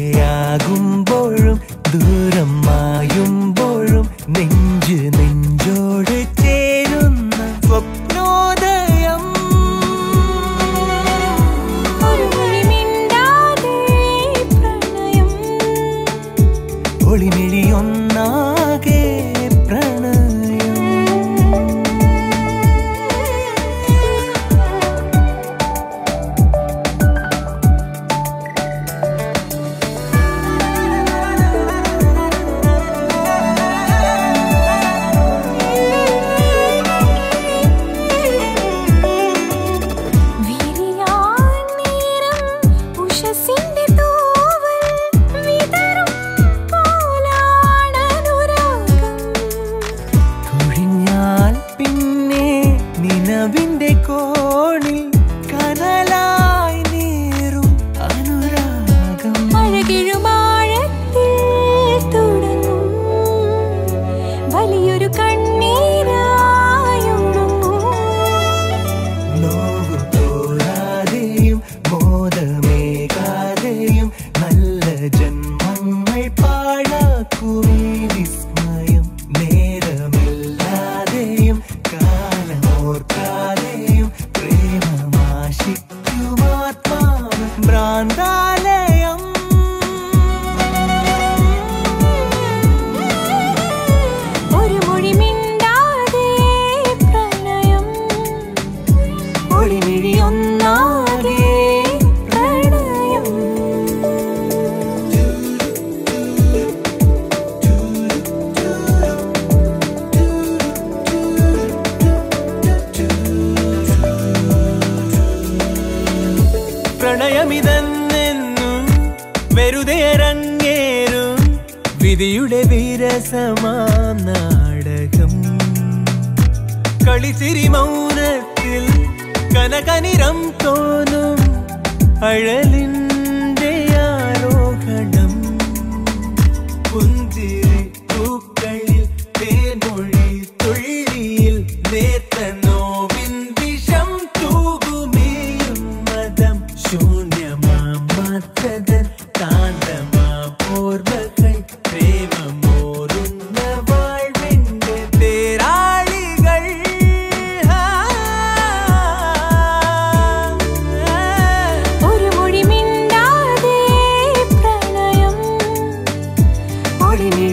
ദൂരെയാകുമ്പോഴും ദൂരം മായുമ്പോഴും നെഞ്ച് നെഞ്ചോട് ചേരുന്ന സ്വപ്നോദയം ഒരു മൊഴി മിണ്ടാതെ പ്രണയം ഒളിമിഴിയൊന്നാകെ പ്രണയം വിരിയാൻ നേരം ഉഷസ്സിന്റെ തൂവൽ വിതറും പോലാണനുരാഗം കൊഴിഞ്ഞാൽ പിന്നെ നിലവിന്റെ കോണിൽ കനലായി നേരും അനുരാഗം അഴകിഴുമാഴത്തിൽ തുടങ്ങും വലിയൊരു കണ്ണീരായൊഴുങ്ങും നോവു തോരാതെയും ബോധമേകാതെയും നല്ല ജന്മങ്ങൾ പാഴാക്കുമേ വിസ്മയം നേരമില്ലാതെയും കാലമോർക്കാതെയും പ്രേമമാശിക്കുമാത്മാവ് ഭ്രാന്താലയം ഒരു മൊഴി മിണ്ടാതെ പ്രണയം ഒളിമിഴിയൊന്നാകെ പ്രണയം പ്രണയമിതെന്നെന്നും വെറുതെ അരങ്ങേറും വിധിയുടെ വിരസമാം നാടകം കളിച്ചിരി മൗനത്തിൽ കനകനിരം തോന്നും അഴലിന്റെ ആരോഹണം പുഞ്ചിരി പൂക്കളിൽ തേൻമൊഴി തുള്ളിയിൽ നേർത്ത നോവിൻ വിഷം തൂകുമേയും മതം ശൂന്യമാത്തതൻ താന്തമാ ഓർമ്മകൾ പ്രേമമോറുന്ന വാഴ്വിന്റെ തേരാളികൾ ഒരു മൊഴി മിണ്ടാതെ പ്രണയം ഒളിമിഴി